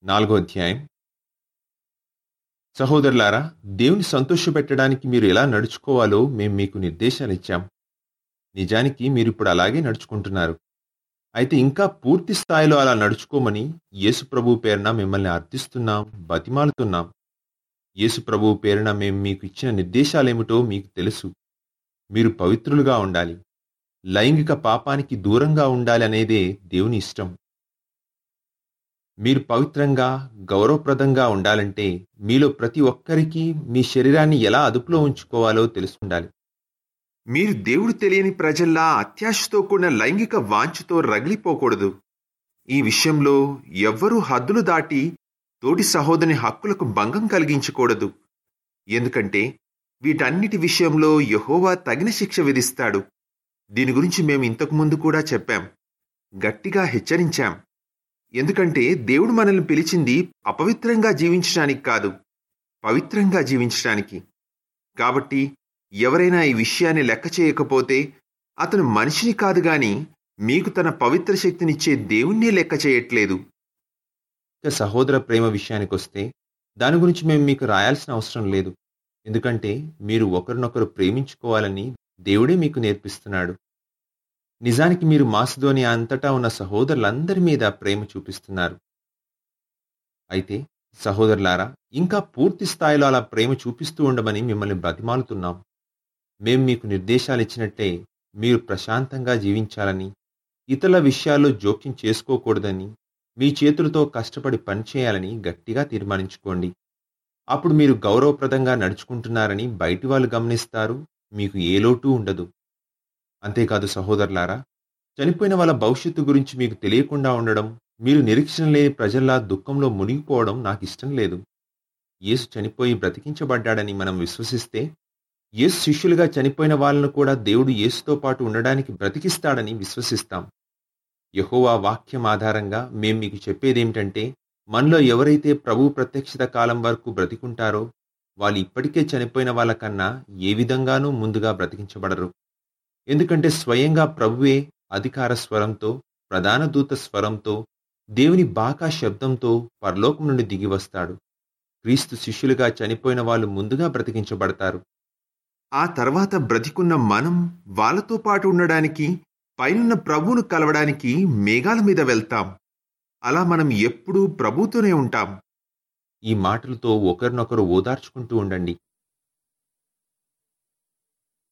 నాలుగో అధ్యాయం సహోదరులారా దేవుని సంతోషపెట్టడానికి మీరు ఎలా నడుచుకోవాలో మేము మీకు నిర్దేశాలు ఇచ్చాం నిజానికి మీరు ఇప్పుడు అలాగే నడుచుకుంటున్నారు అయితే ఇంకా పూర్తి స్థాయిలో అలా నడుచుకోమని యేసు ప్రభు పేరున మిమ్మల్ని అర్థిస్తున్నాం బతిమాలుతున్నాం యేసు ప్రభు పేరున మేము మీకు ఇచ్చిన నిర్దేశాలేమిటో మీకు తెలుసు మీరు పవిత్రులుగా ఉండాలి లైంగిక పాపానికి దూరంగా ఉండాలి అనేదే దేవుని ఇష్టం మీరు పవిత్రంగా గౌరవప్రదంగా ఉండాలంటే మీలో ప్రతి ఒక్కరికి మీ శరీరాన్ని ఎలా అదుపులో ఉంచుకోవాలో తెలుసుండాలి మీరు దేవుడు తెలియని ప్రజల్లా అత్యాశతో కూడిన లైంగిక వాంఛతో రగిలిపోకూడదు ఈ విషయంలో ఎవ్వరూ హద్దులు దాటి తోటి సహోదరుని హక్కులకు భంగం కలిగించకూడదు ఎందుకంటే వీటన్నిటి విషయంలో యహోవా తగిన శిక్ష విధిస్తాడు దీని గురించి మేము ఇంతకు ముందు కూడా చెప్పాం గట్టిగా హెచ్చరించాం ఎందుకంటే దేవుడు మనల్ని పిలిచింది అపవిత్రంగా జీవించడానికి కాదు పవిత్రంగా జీవించడానికి కాబట్టి ఎవరైనా ఈ విషయాన్ని లెక్క చేయకపోతే అతను మనిషిని కాదు గాని మీకు తన పవిత్ర శక్తినిచ్చే దేవుణ్ణి లెక్క చేయట్లేదు సహోదర ప్రేమ విషయానికి వస్తే దాని గురించి మేము మీకు రాయాల్సిన అవసరం లేదు ఎందుకంటే మీరు ఒకరినొకరు ప్రేమించుకోవాలని దేవుడే మీకు నేర్పిస్తున్నాడు నిజానికి మీరు మాసిదోని అంతటా ఉన్న సహోదరులందరి మీద ప్రేమ చూపిస్తున్నారు అయితే సహోదరులారా ఇంకా పూర్తి స్థాయిలో అలా ప్రేమ చూపిస్తూ ఉండమని మిమ్మల్ని బతిమాలుతున్నాం మేం మీకు నిర్దేశాలు ఇచ్చినట్టే మీరు ప్రశాంతంగా జీవించాలని ఇతరుల విషయాల్లో జోక్యం చేసుకోకూడదని మీ చేతులతో కష్టపడి పనిచేయాలని గట్టిగా తీర్మానించుకోండి అప్పుడు మీరు గౌరవప్రదంగా నడుచుకుంటున్నారని బయటి వాళ్ళు గమనిస్తారు మీకు ఏ లోటు ఉండదు అంతేకాదు సహోదరులారా చనిపోయిన వాళ్ళ భవిష్యత్తు గురించి మీకు తెలియకుండా ఉండడం మీరు నిరీక్షణ లేని ప్రజల్లా దుఃఖంలో మునిగిపోవడం నాకు ఇష్టం లేదు యేసు చనిపోయి బ్రతికించబడ్డాడని మనం విశ్వసిస్తే యేసు శిష్యులుగా చనిపోయిన వాళ్ళను కూడా దేవుడు యేసుతో పాటు ఉండడానికి బ్రతికిస్తాడని విశ్వసిస్తాం యహోవా వాక్యం ఆధారంగా మేం మీకు చెప్పేదేమిటంటే మనలో ఎవరైతే ప్రభు ప్రత్యక్షత కాలం వరకు బ్రతికుంటారో వాళ్ళు ఇప్పటికే చనిపోయిన వాళ్ళకన్నా ఏ విధంగానూ ముందుగా బ్రతికించబడరు ఎందుకంటే స్వయంగా ప్రభువే అధికార స్వరంతో ప్రధాన దూత స్వరంతో దేవుని బాకా శబ్దంతో పరలోకం నుండి దిగి వస్తాడు క్రీస్తు శిష్యులుగా చనిపోయిన వాళ్ళు ముందుగా బ్రతికించబడతారు ఆ తర్వాత బ్రతికున్న మనం వాళ్ళతో పాటు ఉండడానికి పైనున్న ప్రభువును కలవడానికి మేఘాల మీద వెళ్తాం అలా మనం ఎప్పుడూ ప్రభుతోనే ఉంటాం ఈ మాటలతో ఒకరినొకరు ఓదార్చుకుంటూ ఉండండి